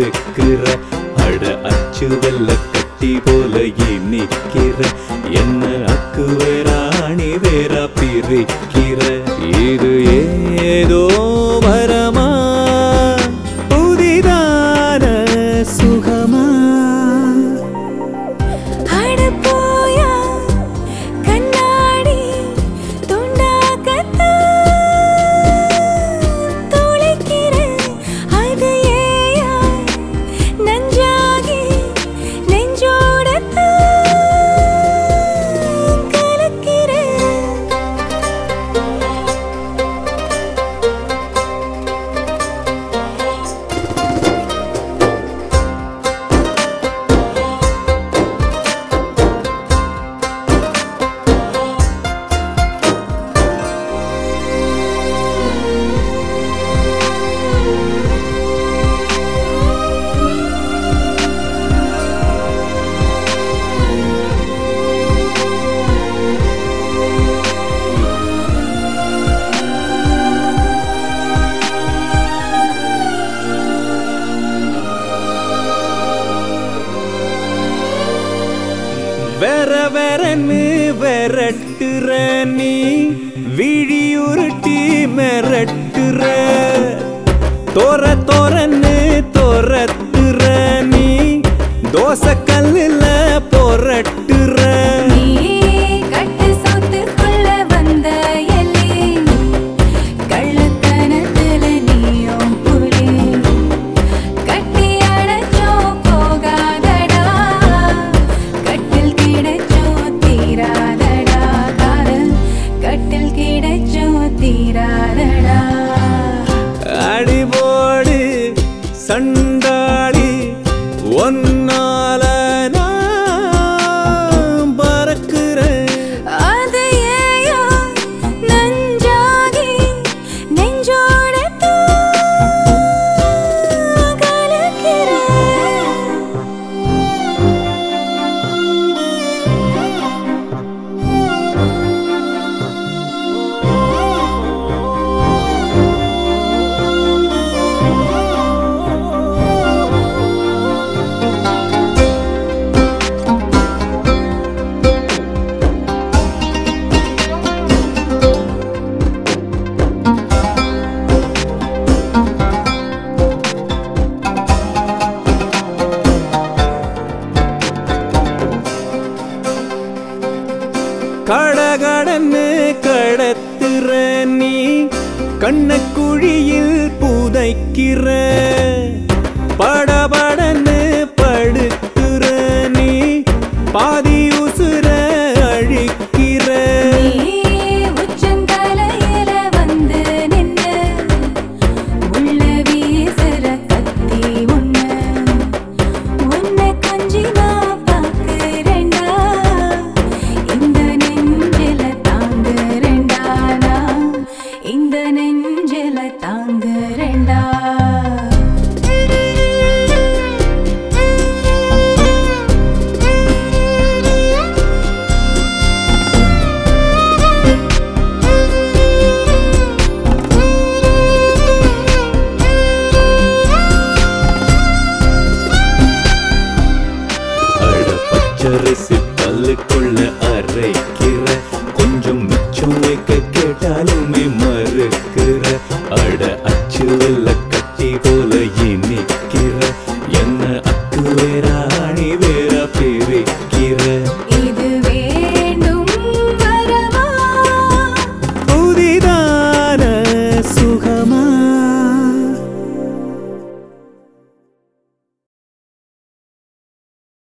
மறுக்கிற அட அச்சு வெள்ள கட்டி போல இனிக்கிற என்ன அக்கு வேறாணி வேறா பிரிக்கிற இது ஏதோ வரமா புதிதான சுகமா அட போயா கண்ணாடி துண்டாக்கத்தான் துளைக்கிறேன். அது ஏயா நஞ்சாகி நெஞ்சோடத்தான் கலக்கிறேன். வேற வேறன்னு விரட்டுற நீ விழியுருட்டி மிரட்டுற தோற தோறன்னு தோரத்துற நீ தோசை கல்லுல பொரட்டுற நீ கட்டு சோத்துக்குள்ள வந்த எலி. கள்ளத்தனத்துல நீயும் புலி. கட்டி அடைச்சோம் போகாதடா. கட்டில் கிடைச்சோம் தீராதடா. காதல் கட்டில் கிடைச்சோம் தீராதடா அடிபோடு சண்டாளி ஒன்னால நான் பறக்கிறேன் அது ஏயோ நஞ்சாகி நெஞ்சோடத்தான் கலக்கிறேன். கடகடன்னு கடத்துற நீ கண்ணக்குழியில் புதைக்கிற படபடன்னு படுத்துற நீ பாதி உசுர அழிக்கிற நீ உச்சந்தலையில வந்து நின்னு உள்ள வீசுற கத்தி ஒண்ணு. உன்னை கொஞ்சி நான் பார்க்கிறேன்டா. இந்த நெஞ்சில தாங்குறேன்டா நான். இந்த நெஞ்சில தாங்குறேன்டா அட பச்சரிசி பல்லுக்குள்ள அரைக்கிற கொஞ்சம் மிச்சம் வைக்க கேட்டாலுமே மறுக்கிற அட அச்சு வெள்ள கட்டி போல இனிக்கிற என்ன அக்கு வேறாணி வேற பிரிக்கிற